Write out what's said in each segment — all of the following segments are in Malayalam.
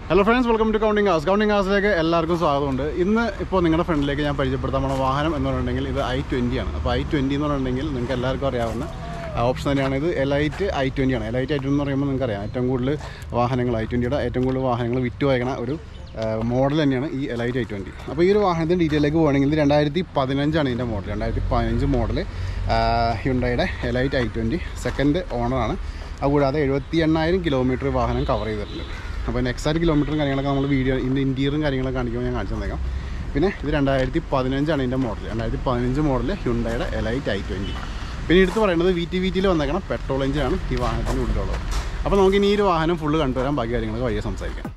hello friends welcome to counting house counting ഹൗസിലേക്ക് എല്ലാവർക്കും സ്വാഗതമുണ്ട് ഇന്ന് ഇപ്പോൾ നിങ്ങളുടെ ഫ്രണ്ടിലേക്ക് ഞാൻ പരിചയപ്പെടുത്താൻ പോണ വാഹനം എന്ന് പറഞ്ഞിട്ടുണ്ടെങ്കിൽ ഇത് ഐ ട്വൻറ്റി ആണ് അപ്പോൾ ഐ ട്വൻറ്റി എന്ന് പറഞ്ഞിട്ടുണ്ടെങ്കിൽ നിങ്ങൾക്ക് എല്ലാവർക്കും അറിയാവുന്ന ഓപ്ഷൻ തന്നെയാണ് ഇത് എലൈറ്റ് ഐ ട്വൻറ്റി ആണ് എലൈറ്റ് ഐ ട്വൻറ്റി എന്ന് പറയുമ്പോൾ നിങ്ങൾക്കറിയാം ഏറ്റവും കൂടുതൽ വാഹനങ്ങൾ ഐ ട്വൻറ്റിയുടെ ഏറ്റവും കൂടുതൽ വാഹനങ്ങൾ വിറ്റ് വയ്ക്കണ ഒരു മോഡൽ തന്നെയാണ് ഈ എലൈറ്റ് ഐ ട്വൻറ്റി അപ്പോൾ ഈ ഒരു വാഹനത്തിൻ്റെ ഡീറ്റെയിലേക്ക് പോകുകയാണെങ്കിൽ ഇത് രണ്ടായിരത്തി പതിനഞ്ചാണ് ഇതിൻ്റെ മോഡൽ രണ്ടായിരത്തി പതിനഞ്ച് മോഡൽ ഹ്യുണ്ടയുടെ എലൈറ്റ് ഐ ട്വൻറ്റി സെക്കൻഡ് ഓണറാണ് അതുകൂടാതെ എഴുപത്തി എണ്ണായിരം കിലോമീറ്റർ വാഹനം കവർ ചെയ്തിട്ടുണ്ട് അപ്പോൾ ഇതിൻ്റെ എക്സാക്ട് കിലോമീറ്ററും കാര്യങ്ങളൊക്കെ നമ്മൾ വീഡിയോ ഇതിൻ്റെ ഇൻറ്റീരിയറും കാര്യങ്ങളൊക്കെ കാണിക്കുമ്പോൾ ഞാൻ കാണിച്ചു തന്നേക്കാം പിന്നെ ഇത് രണ്ടായിരത്തി പതിനഞ്ചാണ് ഇതിൻ്റെ മോഡൽ രണ്ടായിരത്തി പതിനഞ്ച് മോഡൽ ഹ്യുണ്ടയുടെ എലൈറ്റ് ഐ ട്വൻറ്റി പിന്നെ എടുത്ത് പറയുന്നത് വി ടി വി ടിയിൽ വന്നേക്കണം പെട്രോൾ എഞ്ചിനാണ് ഈ വാഹനത്തിൻ്റെ ഉള്ളിലുള്ളത് അപ്പോൾ നമുക്ക് ഇനി ഈ ഒരു വാഹനം ഫുള്ള് കണ്ടുവരാൻ ബാക്കി കാര്യങ്ങളൊക്കെ വഴിയെ സംസാരിക്കാം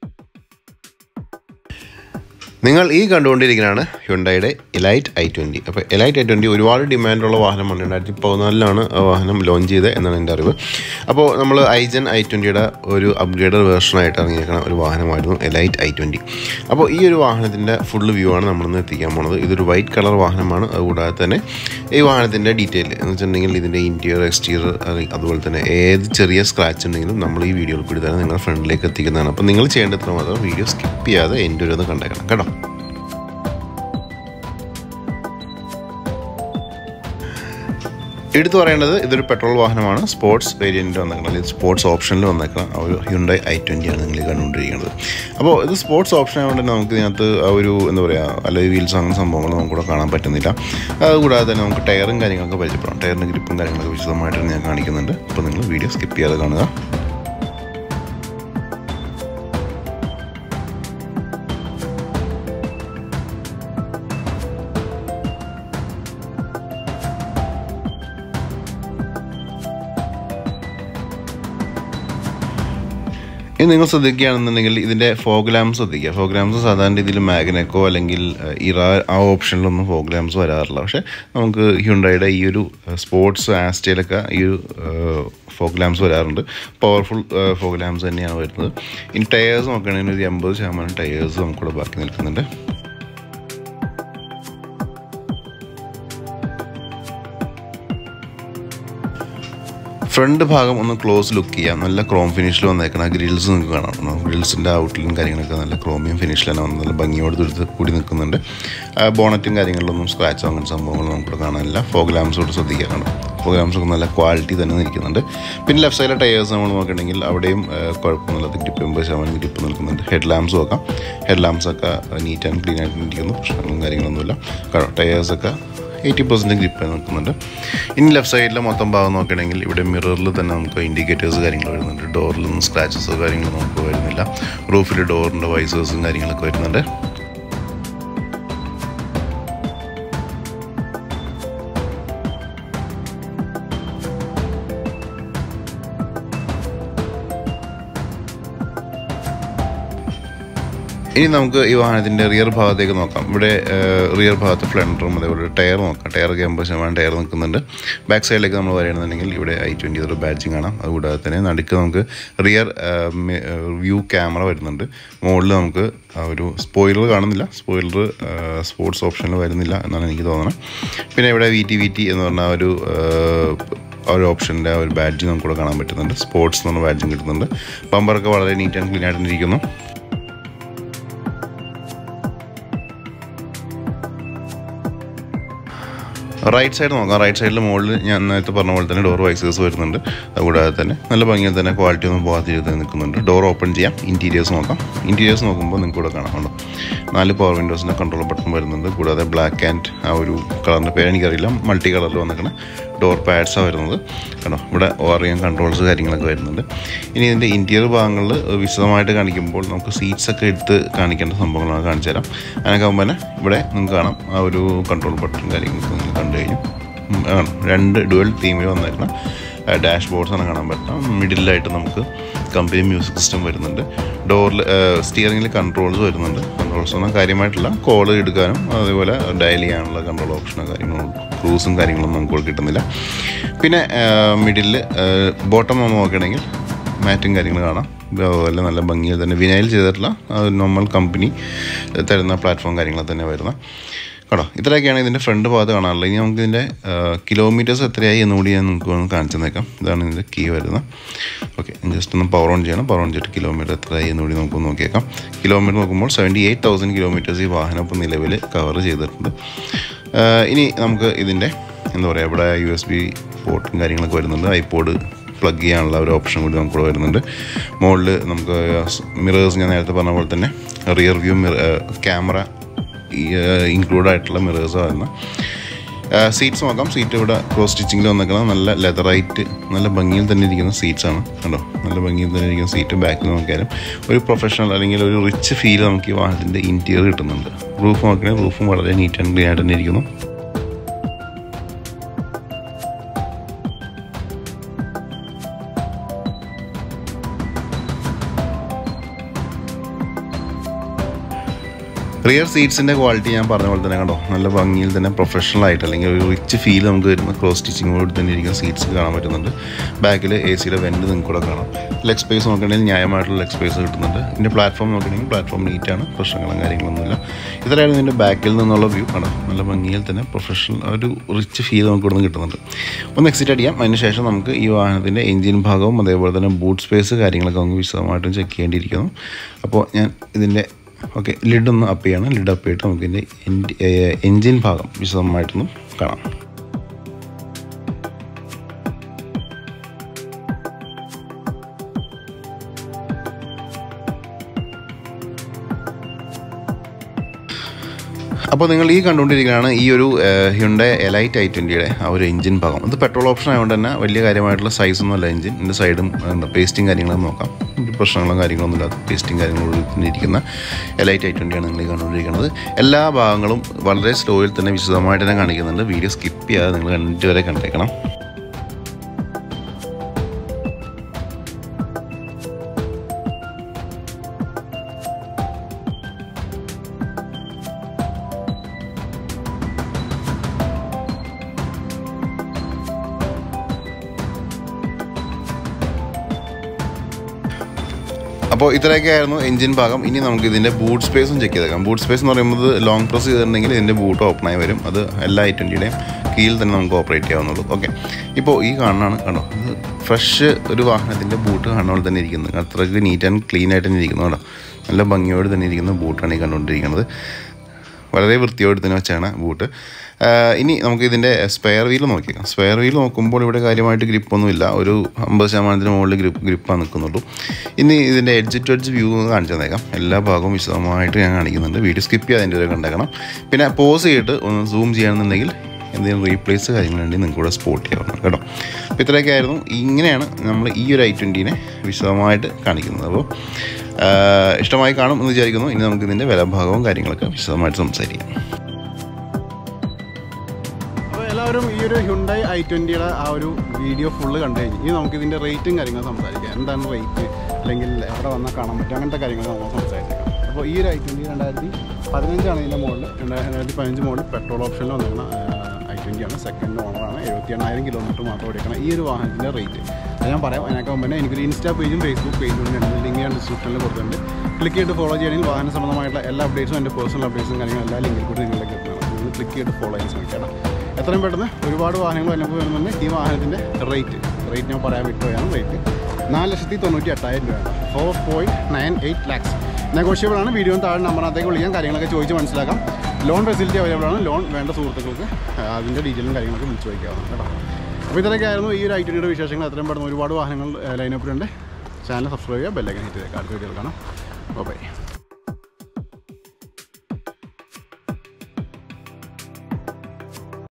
നിങ്ങൾ ഈ കണ്ടുകൊണ്ടിരിക്കുന്നതാണ് ഹ്യുണ്ടയുടെ എലൈറ്റ് ഐ ട്വൻറ്റി അപ്പോൾ എലൈറ്റ് ഐ ട്വൻറ്റി ഒരുപാട് ഡിമാൻഡുള്ള വാഹനമാണ് രണ്ടായിരത്തി പതിനാലിലാണ് ആ വാഹനം ലോഞ്ച് ചെയ്തത് എന്നാണ് എൻ്റെ അറിവ് അപ്പോൾ നമ്മൾ ഐജൻ ഐ ട്വൻറ്റിയുടെ ഒരു അപ്ഗ്രേഡഡ് വേർഷനായിട്ട് ഇറങ്ങിയിരിക്കുന്ന ഒരു വാഹനമായിരുന്നു എലൈറ്റ് ഐ ട്വൻറ്റി അപ്പോൾ ഈ ഒരു വാഹനത്തിൻ്റെ ഫുള്ള് വ്യൂ ആണ് നമ്മളിന്ന് എത്തിക്കാൻ പോണത് ഇതൊരു വൈറ്റ് കളർ വാഹനമാണ് അതുകൂടാതെ തന്നെ ഈ വാഹനത്തിൻ്റെ ഡീറ്റെയിൽ എന്ന് വെച്ചിട്ടുണ്ടെങ്കിൽ ഇതിൻ്റെ ഇൻറ്റീരിയർ എക്സ്റ്റീരിയർ അതുപോലെ തന്നെ ഏത് ചെറിയ സ്ക്രാച്ച് ഉണ്ടെങ്കിലും നമ്മൾ ഈ വീഡിയോയിൽ കൂടി തന്നെ നിങ്ങളുടെ ഫ്രണ്ടിലേക്ക് എത്തിക്കുന്നതാണ് അപ്പോൾ നിങ്ങൾ ചെയ്യേണ്ടത്ര മാത്രം വീഡിയോ സ്കിപ്പ് ചെയ്യാതെ എൻ്റെ ഒരു ഒന്ന് കണ്ടേക്കണം കേട്ടോ എടുത്തു പറയേണ്ടത് ഇതൊരു പെട്രോൾ വാഹനമാണ് സ്പോർട്സ് വേരിയൻറ്റിൽ വന്നേക്കണം അല്ലെങ്കിൽ സ്പോർട്സ് ഓപ്ഷനിൽ വന്നേക്കണം ആ ഒരു ഹ്യുണ്ടായി ഐ ട്വൻ്റി ആണ് നിങ്ങൾ ഈ കണ്ടുകൊണ്ടിരിക്കുന്നത് അപ്പോൾ ഇത് സ്പോർട്സ് ഓപ്ഷൻ ആയതുകൊണ്ട് തന്നെ നമുക്ക് ഇതിനകത്ത് ആ ഒരു എന്താ പറയുക അല്ലെങ്കിൽ വീൽസ് അങ്ങനെ സംഭവങ്ങൾ നമുക്കിവിടെ കാണാൻ പറ്റുന്നില്ല അതുകൂടാതെ തന്നെ നമുക്ക് ടയറും കാര്യങ്ങളൊക്കെ പരിചയപ്പെടാം ടയറിൻ്റെ ഗ്രിപ്പും കാര്യങ്ങളൊക്കെ വിശദമായിട്ട് ഞാൻ കാണിക്കുന്നുണ്ട് അപ്പോൾ നിങ്ങൾ വീഡിയോ സ്കിപ്പ് ചെയ്യാതെ കാണുക ഇനി നിങ്ങൾ ശ്രദ്ധിക്കുകയാണെന്നുണ്ടെങ്കിൽ ഇതിൻ്റെ ഫോഗ് ലാംസ് ശ്രദ്ധിക്കുക ഫോഗ് ലാംസ് സാധാരണ രീതിയിൽ മാഗ്നക്കോ അല്ലെങ്കിൽ ഇറ ആ ഓപ്ഷനിലൊന്നും ഫോഗ് ലാംസ് വരാറില്ല പക്ഷേ നമുക്ക് ഹ്യുണ്ടായുടെ ഈ ഒരു സ്പോർട്സ് ആസ്റ്റയിലൊക്കെ ഈ ഒരു ഫോഗ് ലാംസ് വരാറുണ്ട് പവർഫുൾ ഫോഗ് ലാംസ് തന്നെയാണ് വരുന്നത് ഇനി ടയേഴ്സ് നോക്കുകയാണെങ്കിൽ ഒരു എൺപത് ശതമാനം ടയേഴ്സ് നമുക്കിവിടെ ബാക്കി നിൽക്കുന്നുണ്ട് ഫ്രണ്ട് ഭാഗം ഒന്ന് ക്ലോസ് ലുക്ക് ചെയ്യാം നല്ല ക്രോം ഫിനിഷിൽ വന്നേക്കണം ഗ്രിൽസ് നിങ്ങൾക്ക് കാണാം ഗ്രിൽസിൻ്റെ ഔട്ട്ലും കാര്യങ്ങളൊക്കെ നല്ല ക്രോമിയം ഫിനിഷിൽ തന്നെ വന്ന് നല്ല ഭംഗിയോട് എടുത്ത് കൂടി നിൽക്കുന്നുണ്ട് ബോണറ്റും കാര്യങ്ങളിലൊന്നും സ്ക്രാച്ചോ അങ്ങനെ സംഭവങ്ങൾ നമുക്കിവിടെ കാണാനില്ല ഫോഗ് ലാംസോട് ശ്രദ്ധിക്കുക കാണാം ഫോഗ് ലാംസ് ഒക്കെ നല്ല ക്വാളിറ്റി തന്നെ നിൽക്കുന്നുണ്ട് പിന്നെ ലെഫ്റ്റ് സൈഡിലെ ടയേഴ്സ് നമ്മൾ നോക്കുകയാണെങ്കിൽ അവിടെയും കുഴപ്പമൊന്നുമില്ല ഗ്രിപ്പ് എൺപത് ശതമാനം ഗ്രിപ്പ് നിൽക്കുന്നുണ്ട് ഹെഡ് ലാംസ് നോക്കാം ഹെഡ് ലാംസ് ഒക്കെ നീറ്റ് ആൻഡ് ക്ലീൻ ആയിട്ട് ഇരിക്കുന്നു പ്രശ്നങ്ങളും കാര്യങ്ങളൊന്നുമില്ല ടയേഴ്സൊക്കെ എയ്റ്റി പെർസെൻറ്റ് ഗ്രിപ്പ് നിൽക്കുന്നുണ്ട് ഇനി ലെഫ്റ്റ് സൈഡിലെ മൊത്തം ഭാഗം നോക്കുകയാണെങ്കിൽ ഇവിടെ മിററിൽ തന്നെ നമുക്ക് ഇൻഡിക്കേറ്റേഴ്സ് കാര്യങ്ങൾ വരുന്നുണ്ട് ഡോറിലൊന്നും സ്ക്രാച്ചസോ കാര്യങ്ങളോ നമുക്ക് വരുന്നില്ല റൂഫിൽ ഡോറിൻ്റെ വൈസേഴ്സും കാര്യങ്ങളൊക്കെ വരുന്നുണ്ട് ഇനി നമുക്ക് ഈ വാഹനത്തിൻ്റെ റിയർ ഭാഗത്തേക്ക് നോക്കാം ഇവിടെ റിയർ ഭാഗത്ത് ഫ്ലണ്ടറും അതേപോലെ ടയർ നോക്കാം ടയറൊക്കെ എൺപത് ശതമാനം ടയർ നിൽക്കുന്നുണ്ട് ബാക്ക് സൈഡിലേക്ക് നമ്മൾ വരികയാണെന്നുണ്ടെങ്കിൽ ഇവിടെ ഐ ട്വൻറ്റി ഒരു ബാഡ്ജിങ് കാണാം അതുകൂടാതെ തന്നെ നടുക്ക് നമുക്ക് റിയർ വ്യൂ ക്യാമറ വരുന്നുണ്ട് മുകളിൽ നമുക്ക് ഒരു സ്പോയിലർ കാണുന്നില്ല സ്പോയിലർ സ്പോർട്സ് ഓപ്ഷനിൽ വരുന്നില്ല എന്നാണ് എനിക്ക് തോന്നുന്നത് പിന്നെ ഇവിടെ വി ടി വി ടി എന്ന് പറഞ്ഞ ഒരു ആ ഒരു ഓപ്ഷൻ്റെ ആ ഒരു ബാഡ്ജ് നമുക്കിവിടെ കാണാൻ പറ്റുന്നുണ്ട് സ്പോർട്സ് എന്ന് പറഞ്ഞ ബാഡ്ജും കിട്ടുന്നുണ്ട് ബമ്പറൊക്കെ വളരെ നീറ്റ് ആൻഡ് ക്ലീൻ ആയിട്ടിരിക്കുന്നു റൈറ്റ് സൈഡ് നോക്കാം റൈറ്റ് സൈഡിൽ മുകളിൽ ഞാൻ നേരത്തെ പറഞ്ഞ പോലെ തന്നെ ഡോർ വൈസേഴ്സ് വരുന്നുണ്ട് അതുകൂടാതെ തന്നെ നല്ല ഭംഗിയിൽ തന്നെ ക്വാളിറ്റി ഒന്നും പോകാത്ത രീതിയിൽ നിൽക്കുന്നുണ്ട് ഡോർ ഓപ്പൺ ചെയ്യാം ഇൻറ്റീരിയേഴ്സ് നോക്കാം ഇൻറ്റീരിയേഴ്സ് നോക്കുമ്പോൾ നിങ്ങൾക്ക് ഇവിടെ കാണാം കണ്ടോ നാല് പവർ വിൻഡോസിൻ്റെ കൺട്രോൾ ബട്ടൺ വരുന്നുണ്ട് കൂടാതെ ബ്ലാക്ക് ആൻഡ് ആ ഒരു കളറിൻ്റെ പേര് എനിക്കറിയില്ല മൾട്ടി കളറിൽ വന്നിരിക്കുന്ന ഡോർ പാഡ്സാണ് വരുന്നത് കണ്ടോ ഇവിടെ ഓറിയം കൺട്രോൾസ് കാര്യങ്ങളൊക്കെ വരുന്നുണ്ട് ഇനി ഇതിൻ്റെ ഇൻറ്റീരിയർ ഭാഗങ്ങളിൽ വിശദമായിട്ട് കാണിക്കുമ്പോൾ നമുക്ക് സീറ്റ്സ് ഒക്കെ എടുത്ത് കാണിക്കേണ്ട സംഭവങ്ങളാണ് കാണിച്ചു തരാം അതിനൊക്കെ ആകുമ്പോൾ തന്നെ ഇവിടെ നിങ്ങൾക്ക് കാണാം ആ ഒരു കൺട്രോൾ ബട്ടൺ കാര്യങ്ങളൊക്കെ നിങ്ങൾ കണ്ടു കഴിഞ്ഞു രണ്ട് ഡുവൽ തീമിൽ വന്നേക്കണം ഡാഷ് ബോർഡ്സാണ് കാണാൻ പറ്റുന്നത് മിഡിലായിട്ട് നമുക്ക് കമ്പനി മ്യൂസിക് സിസ്റ്റം വരുന്നുണ്ട് ഡോറിൽ സ്റ്റിയറിങ്ങിൽ കൺട്രോൾസ് വരുന്നുണ്ട് കൺട്രോൾസ് ഒന്നും കാര്യമായിട്ടില്ല കോൾ എടുക്കാനും അതേപോലെ ഡയൽ ചെയ്യാനുള്ള കൺട്രോൾ ഓപ്ഷനോ കാര്യങ്ങളും ക്രൂസും കാര്യങ്ങളൊന്നും നമുക്ക് കിട്ടുന്നില്ല പിന്നെ മിഡിലിൽ ബോട്ടം നമ്മൾ നോക്കുകയാണെങ്കിൽ മാറ്റും കാര്യങ്ങൾ കാണാം അതുപോലെ നല്ല ഭംഗിയിൽ തന്നെ വിനൈൽ ചെയ്തിട്ടുള്ള നോർമൽ കമ്പനി തരുന്ന പ്ലാറ്റ്ഫോം കാര്യങ്ങൾ തന്നെ വരുന്ന കേട്ടോ ഇത്രയൊക്കെയാണ് ഇതിൻ്റെ ഫ്രണ്ട് ഭാഗത്ത് കാണാനുള്ളത് ഇനി നമുക്ക് ഇതിൻ്റെ കിലോമീറ്റേഴ്സ് എത്രയായി എന്നുകൂടി ഞാൻ നിങ്ങൾക്ക് ഒന്ന് കാണിച്ചു തന്നേക്കാം ഇതാണ് ഇതിൻ്റെ കീ വരുന്നത് ഓക്കെ ജസ്റ്റ് ഒന്ന് പവർ ഓൺ ചെയ്യണം പവർ ഓൺ ചെയ്തിട്ട് കിലോമീറ്റർ എത്രയായി എന്ന് കൂടി നമുക്ക് നോക്കിയേക്കാം കിലോമീറ്റർ നോക്കുമ്പോൾ സെവൻറ്റി എയ്റ്റ് തൗസൻഡ് കിലോമീറ്റേഴ്സ് ഈ വാഹനം ഇപ്പോൾ നിലവിൽ കവർ ചെയ്തിട്ടുണ്ട് ആഹ് ഇനി നമുക്ക് ഇതിൻ്റെ എന്താ പറയുക ഇവിടെ യു എസ് ബി പോർട്ടും കാര്യങ്ങളൊക്കെ വരുന്നുണ്ട് ഐപോഡ് പ്ലഗ് ചെയ്യാനുള്ള ഒരു ഓപ്ഷൻ കൂടി നമുക്ക് ഇവിടെ വരുന്നുണ്ട് മുകളിൽ നമുക്ക് മിറേഴ്സ് ഞാൻ നേരത്തെ പറഞ്ഞ പോലെ തന്നെ rear view mirror camera include ആയിട്ടുള്ള മിറേഴ്സ് വരുന്ന സീറ്റ്സ് നോക്കാം സീറ്റ് ഇവിടെ ക്രോസ് സ്റ്റിച്ചിങ്ങിൽ വന്നേക്കുന്നത് നല്ല ലെതറായിട്ട് നല്ല ഭംഗിയിൽ തന്നെ ഇരിക്കുന്ന സീറ്റ്സ് ആണ് കണ്ടോ നല്ല ഭംഗിയിൽ തന്നെ ഇരിക്കുന്ന സീറ്റ് ബാക്കിൽ നോക്കിയാലും ഒരു പ്രൊഫഷണൽ അല്ലെങ്കിൽ ഒരു റിച്ച് ഫീൽ നമുക്ക് ഈ വാഹനത്തിൻ്റെ ഇൻറ്റീരിയർ കിട്ടുന്നുണ്ട് റൂഫ് നോക്കണേ റൂഫും വളരെ നീറ്റ് ആൻഡ് ക്ലീൻ ആയിട്ട് തന്നെ ഇരിക്കുന്നു റിയർ സീറ്റ്സിൻ്റെ ക്വാളിറ്റി ഞാൻ പറഞ്ഞ പോലെ തന്നെ കണ്ടോ നല്ല ഭംഗിയിൽ തന്നെ പ്രൊഫഷണൽ ആയിട്ട് അല്ലെങ്കിൽ ഒരു റിച്ച് ഫീൽ നമുക്ക് വരുന്ന ക്രോസ് സ്റ്റിച്ചിങ്ങോട് തന്നെ ഇരിക്കുന്ന സീറ്റ്സ് കാണാൻ പറ്റുന്നുണ്ട് ബാക്കിൽ എ സിയുടെ വെൻറ്റ് നിങ്ങൾക്ക് കൂടെ കാണാം ലെഗ് സ്പേസ് നോക്കണമെങ്കിൽ ന്യായമായിട്ടുള്ള ലെഗ് സ്പേസ് കിട്ടുന്നുണ്ട് ഇതിൻ്റെ പ്ലാറ്റ്ഫോം നോക്കണമെങ്കിൽ പ്ലാറ്റ്ഫോം നീറ്റാണ് പ്രശ്നങ്ങളും കാര്യങ്ങളൊന്നുമില്ല ഇത്രയാണ് ഇതിൻ്റെ ബാക്കിൽ നിന്നുള്ള വ്യൂ കണ്ടോ നല്ല ഭംഗിയിൽ തന്നെ പ്രൊഫഷണൽ ഒരു റിച്ച് ഫീൽ നമുക്ക് ഇവിടെ നിന്ന് കിട്ടുന്നുണ്ട് ഒന്ന് എക്സിറ്റ് അടിയാം അതിനുശേഷം നമുക്ക് ഈ വാഹനത്തിൻ്റെ എഞ്ചിൻ ഭാഗവും അതേപോലെ തന്നെ ബൂട്ട് സ്പേസ് കാര്യങ്ങളൊക്കെ നമുക്ക് വിശദമായിട്ടും ചെക്ക് ചെയ്യേണ്ടിയിരിക്കുന്നു അപ്പോൾ ഞാൻ ഇതിൻ്റെ ഓക്കെ ലിഡ് ഒന്ന് അപ്പ് ചെയ്യണം ലിഡ് അപ്പ് ചെയ്തിട്ട് നമുക്ക് ഇതിൻ്റെ എൻജിൻ ഭാഗം വിശദമായിട്ടൊന്നും കാണാം അപ്പോൾ നിങ്ങൾ ഈ കണ്ടുകൊണ്ടിരിക്കുകയാണ് ഈ ഒരു ഹ്യുണ്ടേ എലൈറ്റ് ഐ ട്വൻറ്റിയുടെ ആ ഒരു എഞ്ചിൻ ഭാഗം ഇത് പെട്രോൾ ഓപ്ഷൻ ആയതുകൊണ്ട് തന്നെ വലിയ കാര്യമായിട്ടുള്ള സൈസ് ഒന്നുമല്ല എഞ്ചിൻ ഇതിൻ്റെ സൈഡും എന്താ പേസ്റ്റിംഗ് കാര്യങ്ങളും നോക്കാം ഒരു പ്രശ്നങ്ങളും കാര്യങ്ങളൊന്നും ഇല്ലാത്ത പേസ്റ്റിംഗ് കാര്യങ്ങളും ഇരിക്കുന്ന എലൈറ്റ് ഐ ട്വൻറ്റിയാണ് നിങ്ങൾ ഈ കണ്ടുകൊണ്ടിരിക്കുന്നത് എല്ലാ ഭാഗങ്ങളും വളരെ സ്ലോയിൽ തന്നെ വിശദമായിട്ട് തന്നെ കാണിക്കുന്നുണ്ട് വീഡിയോ സ്കിപ്പ് ചെയ്യാതെ നിങ്ങൾ കണ്ടിട്ട് വരെ കണ്ടേക്കണം അപ്പോൾ ഇത്രയൊക്കെ ആയിരുന്നു എഞ്ചിൻ ഭാഗം ഇനി നമുക്ക് ഇതിൻ്റെ ബൂട്ട് സ്പേസും ചെക്ക് ചെയ്തേക്കാം ബൂട്ട് സ്പേസ് എന്ന് പറയുന്നത് ലോങ് പ്രസ് ചെയ്തിട്ടുണ്ടെങ്കിൽ ഇതിൻ്റെ ബൂട്ട് ഓപ്പൺ ആയി വരും അത് എല്ലാ ഐ ട്വൻറ്റിയുടെയും കീഴിൽ തന്നെ നമുക്ക് ഓപ്പറേറ്റ് ചെയ്യാവുന്നുള്ളൂ ഓക്കെ ഇപ്പോൾ ഈ കാണാണ് കണ്ടോ ഇത് ഫ്രഷ് ഒരു വാഹനത്തിൻ്റെ ബൂട്ട് കാണുന്ന പോലെ തന്നെ ഇരിക്കുന്നത് അത്രയ്ക്ക് നീറ്റ് ആൻഡ് ക്ലീൻ ആയിട്ട് തന്നെ ഇരിക്കുന്നു കേട്ടോ നല്ല ഭംഗിയോട് തന്നെ ഇരിക്കുന്ന ബൂട്ടാണ് ഈ കണ്ടുകൊണ്ടിരിക്കുന്നത് വളരെ വൃത്തിയോട് തന്നെ വെച്ചാണ് ബൂട്ട് ഇനി നമുക്ക് ഇതിൻ്റെ സ്പെയർ വീൽ നോക്കിയേക്കാം സ്പെയർ വീൽ നോക്കുമ്പോൾ ഇവിടെ കാര്യമായിട്ട് ഗ്രിപ്പൊന്നുമില്ല ഒരു അമ്പത് ശതമാനത്തിന് മുകളിൽ ഗ്രിപ്പ് ഗ്രിപ്പാണ് നിൽക്കുന്നുള്ളൂ ഇനി ഇതിൻ്റെ എഡ്ജ് ടു എഡ്ജ് വ്യൂ കാണിച്ചു തന്നേക്കാം എല്ലാ ഭാഗവും വിശദമായിട്ട് ഞാൻ കാണിക്കുന്നുണ്ട് വീഡിയോ സ്കിപ്പ് ചെയ്യാതെ അതിൻ്റെ ഒരു കണ്ടേക്കണം പിന്നെ പോസ് ചെയ്തിട്ട് ഒന്ന് സൂം ചെയ്യണമെന്നുണ്ടെങ്കിൽ എന്തെങ്കിലും റീപ്ലേസ് കാര്യങ്ങളുണ്ടെങ്കിൽ നിങ്ങൾക്ക് കൂടെ സ്പോട്ട് ചെയ്യാവുന്നതാണ് കേട്ടോ അപ്പോൾ ഇത്രയൊക്കെ ആയിരുന്നു ഇങ്ങനെയാണ് നമ്മൾ ഈ ഒരു ഐ ട്വൻറ്റീനെ വിശദമായിട്ട് കാണിക്കുന്നത് അപ്പോൾ ഇഷ്ടമായി കാണും എന്ന് വിചാരിക്കുന്നു ഇനി നമുക്ക് ഇതിൻ്റെ വിലഭാഗവും കാര്യങ്ങളൊക്കെ വിശദമായിട്ട് സംസാരിക്കാം അപ്പോൾ എല്ലാവരും ഈ ഒരു ഹ്യുണ്ടായി ഐ ട്വൻറ്റിയുടെ ആ ഒരു വീഡിയോ ഫുള്ള് കണ്ടു കഴിഞ്ഞ് ഇനി നമുക്ക് ഇതിൻ്റെ റേറ്റും കാര്യങ്ങളും സംസാരിക്കാം എന്താണ് റേറ്റ് അല്ലെങ്കിൽ എവിടെ വന്നാൽ കാണാൻ പറ്റും അങ്ങനത്തെ കാര്യങ്ങൾ നമുക്ക് സംസാരിക്കാം അപ്പോൾ ഈ ഒരു ഐ ട്വൻറ്റി രണ്ടായിരത്തി പതിനഞ്ചാണ് ഇതിൻ്റെ മുകളിൽ രണ്ടായിരത്തി പതിനഞ്ച് മുകളിൽ പെട്രോൾ ഓപ്ഷനിൽ വന്നിരിക്കുന്ന ഐ ട്വൻറ്റിയാണ് സെക്കൻഡ് ഓണറാണ് എഴുപത്തി എണ്ണായിരം കിലോമീറ്റർ മാത്രം ഓടിക്കണം ഈ ഒരു വാഹനത്തിൻ്റെ റേറ്റ് അത് ഞാൻ പറയാം അതിനൊക്കെ മുമ്പ് തന്നെ എനിക്കൊരു ഇൻസ്റ്റാ പേജും ഫേസ്ബുക്ക് പേജും ഉണ്ട് ലിങ്ക് ഞാൻ ഡിസ്ക്രിപ്ഷനിൽ കൊടുത്തിട്ടുണ്ട് ക്ലിക്ക് ചെയ്തിട്ട് ഫോളോ ചെയ്യണമെങ്കിൽ വാഹന സംബന്ധമായിട്ടുള്ള എല്ലാ അപ്ഡേറ്റ്സും എൻ്റെ പേഴ്സണൽ അപ്ഡേറ്റ്സും കാര്യങ്ങളും എല്ലാ ലിങ്കിൽ കൂടി നിങ്ങളിലേക്ക് എത്തുന്നതാണ് നിങ്ങൾ ക്ലിക്ക് ചെയ്തിട്ട് ഫോളോ ചെയ്യാൻ ശ്രമിക്കണം എത്രയും പെട്ടെന്ന് ഒരുപാട് വാഹനങ്ങൾ അതിനൊപ്പം വരുന്നുണ്ട് ഈ വാഹനത്തിൻ്റെ റേറ്റ് റേറ്റ് ഞാൻ പറയാൻ വിട്ടുപോയാണ് റേറ്റ് നാല് ലക്ഷത്തി തൊണ്ണൂറ്റി എട്ടായിരം രൂപയാണ് four point nine eight lakhs negotiable ആണ് വീഡിയോ താഴെ നമ്പറിനകത്തേക്ക് വിളിക്കാം കാര്യങ്ങളൊക്കെ ചോദിച്ച് മനസ്സിലാക്കാം ലോൺ ഫെസിലിറ്റി അവൈലബിൾ ആണ് ലോൺ വേണ്ട സുഹൃത്തുക്കൾക്ക് ആ, അതിൻ്റെ ഡീറ്റെയിലും കാര്യങ്ങളൊക്കെ വിളിച്ച് ചോദിക്കാവുന്നതാണ് കേട്ടോ അപ്പോൾ ഇത്രയൊക്കെ ആയിരുന്നു ഈ ഒരു ഐറ്റിയുടെ വിശേഷങ്ങൾ എത്രയും പെട്ടെന്ന് ഒരുപാട് വാഹനങ്ങൾ ലൈനപ്പിലുണ്ട് ചാനൽ സബ്സ്ക്രൈബ് ചെയ്യുക ബെല്ലൈക്കൻ ഹിറ്റ് ചെയ്തേക്കാം അടുത്ത വീഡിയോയിൽ കാണാം ബൈ